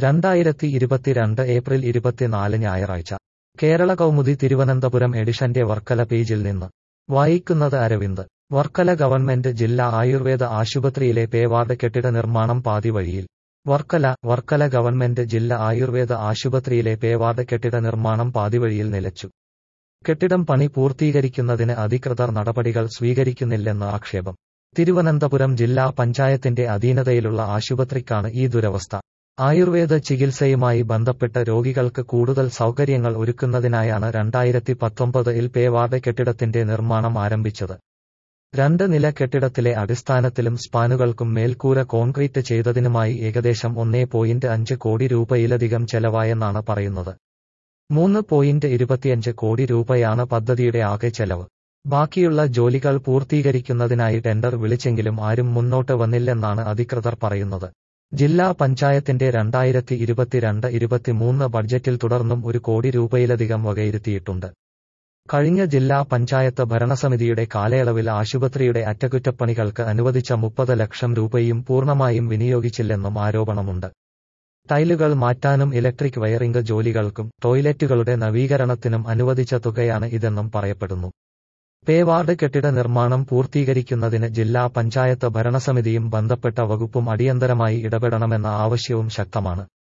രണ്ടായിരത്തി ഇരുപത്തിരണ്ട് ഏപ്രിൽ ഇരുപത്തിനാല് ഞായറാഴ്ച കേരള കൗമുദി തിരുവനന്തപുരം എഡിഷന്റെ വർക്കല പേജിൽ നിന്ന് വായിക്കുന്നത് അരവിന്ദ് വർക്കല ഗവൺമെന്റ് ജില്ലാ ആയുർവേദ ആശുപത്രിയിലെ പേവാർഡ് കെട്ടിട നിർമ്മാണം പാതിവഴിയിൽ വർക്കല വർക്കല ഗവൺമെന്റ് ജില്ലാ ആയുർവേദ ആശുപത്രിയിലെ പേവാർഡ് കെട്ടിട നിർമ്മാണം പാതിവഴിയിൽ നിലച്ചു കെട്ടിടം പണി പൂർത്തീകരിക്കുന്നതിന് അധികൃതർ നടപടികൾ സ്വീകരിക്കുന്നില്ലെന്ന് ആക്ഷേപം തിരുവനന്തപുരം ജില്ലാ പഞ്ചായത്തിന്റെ അധീനതയിലുള്ള ആശുപത്രിക്കാണ് ഈ ദുരവസ്ഥ ആയുർവേദ ചികിത്സയുമായി ബന്ധപ്പെട്ട രോഗികൾക്ക് കൂടുതൽ സൗകര്യങ്ങൾ ഒരുക്കുന്നതിനായാണ് രണ്ടായിരത്തി പത്തൊമ്പതിൽ പേവാർഡ് കെട്ടിടത്തിന്റെ നിർമ്മാണം ആരംഭിച്ചത് രണ്ട് നില കെട്ടിടത്തിലെ അടിസ്ഥാനത്തിലും സ്പാനുകൾക്കും മേൽക്കൂര കോൺക്രീറ്റ് ചെയ്തതിനുമായി ഏകദേശം ഒന്നേ പോയിന്റ് അഞ്ച് കോടി രൂപയിലധികം ചെലവായെന്നാണ് പറയുന്നത് മൂന്ന് പോയിന്റ് ഇരുപത്തിയഞ്ച് കോടി രൂപയാണ് പദ്ധതിയുടെ ആകെ ചെലവ് ബാക്കിയുള്ള ജോലികൾ പൂർത്തീകരിക്കുന്നതിനായി ടെൻഡർ വിളിച്ചെങ്കിലും ആരും മുന്നോട്ട് വന്നില്ലെന്നാണ് അധികൃതർ പറയുന്നത് ജില്ലാ പഞ്ചായത്തിന്റെ രണ്ടായിരത്തി ഇരുപത്തിരണ്ട് ഇരുപത്തിമൂന്ന് ബഡ്ജറ്റിൽ തുടർന്നും ഒരു കോടി രൂപയിലധികം വകയിരുത്തിയിട്ടുണ്ട് കഴിഞ്ഞ ജില്ലാ പഞ്ചായത്ത് ഭരണസമിതിയുടെ കാലയളവിൽ ആശുപത്രിയുടെ അറ്റകുറ്റപ്പണികൾക്ക് അനുവദിച്ച മുപ്പത് ലക്ഷം രൂപയും പൂർണ്ണമായും വിനിയോഗിച്ചില്ലെന്നും ആരോപണമുണ്ട് ടൈലുകൾ മാറ്റാനും ഇലക്ട്രിക് വയറിംഗ് ജോലികൾക്കും ടോയ്ലറ്റുകളുടെ നവീകരണത്തിനും അനുവദിച്ച തുകയാണ് ഇതെന്നും പറയപ്പെടുന്നു പേവാർഡ് കെട്ടിട നിർമ്മാണം പൂർത്തീകരിക്കുന്നതിന് ജില്ലാ പഞ്ചായത്ത് ഭരണസമിതിയും ബന്ധപ്പെട്ട വകുപ്പും അടിയന്തരമായി ഇടപെടണമെന്ന ആവശ്യവും ശക്തമാണ്